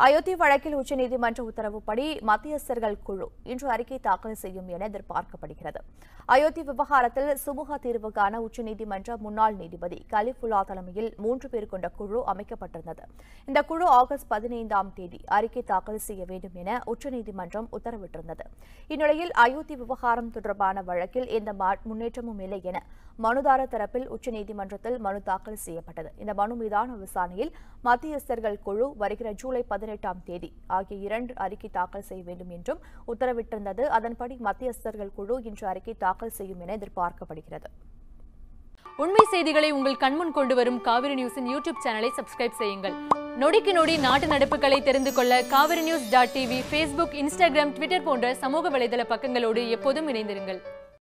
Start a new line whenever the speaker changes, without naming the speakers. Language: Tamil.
அயோத்தி வழக்கில் உச்சநீதிமன்ற உத்தரவுப்படி மத்தியஸ்தர்கள் குழு இன்று அறிக்கை தாக்கல் செய்யும் என எதிர்பார்க்கப்படுகிறது அயோத்தி விவகாரத்தில் சுமூக தீர்வு காண உச்சநீதிமன்ற முன்னாள் நீதிபதி கலிஃபுல்லா தலைமையில் மூன்று பேர் கொண்ட குழு அமைக்கப்பட்டிருந்தது இந்த குழு ஆகஸ்ட் பதினைந்தாம் தேதி அறிக்கை தாக்கல் செய்ய வேண்டும் என உச்சநீதிமன்றம் உத்தரவிட்டிருந்தது இந்நிலையில் அயோத்தி விவகாரம் தொடர்பான வழக்கில் எந்த மா- முன்னேற்றமும் இல்லை என மனுதாரர் தரப்பில் உச்சநீதிமன்றத்தில் மனு தாக்கல் செய்யப்பட்டது இந்த மனு மீதான விசாரணையில் மத்தியஸ்தர்கள் குழு வருகிற ஜூலை பதினெட்டாம் தேதி ஆகிய இரண்டு அறிக்கை தாக்கல் செய்ய வேண்டும் என்றும் உத்தரவிட்டிருந்தது அதன்படி மத்தியஸ்தர்கள் குழு இன்று அறிக்கை தாக்கல் செய்யும் என எதிர்பார்க்கப்படுகிறது
உண்மை செய்திகளை உங்கள் கண்முன் கொண்டு வரும் காவிரி நியூஸின் யூடியூப் சேனலை சப்ஸ்கிரைப் செய்யுங்கள் நொடிக்கு நொடி நாட்டு நடப்புகளை தெரிந்து கொள்ள Kaveri news dot TV Facebook Instagram Twitter போன்ற சமூக வலைதள பக்கங்களோடு எப்போதும் இணைந்திருங்கள்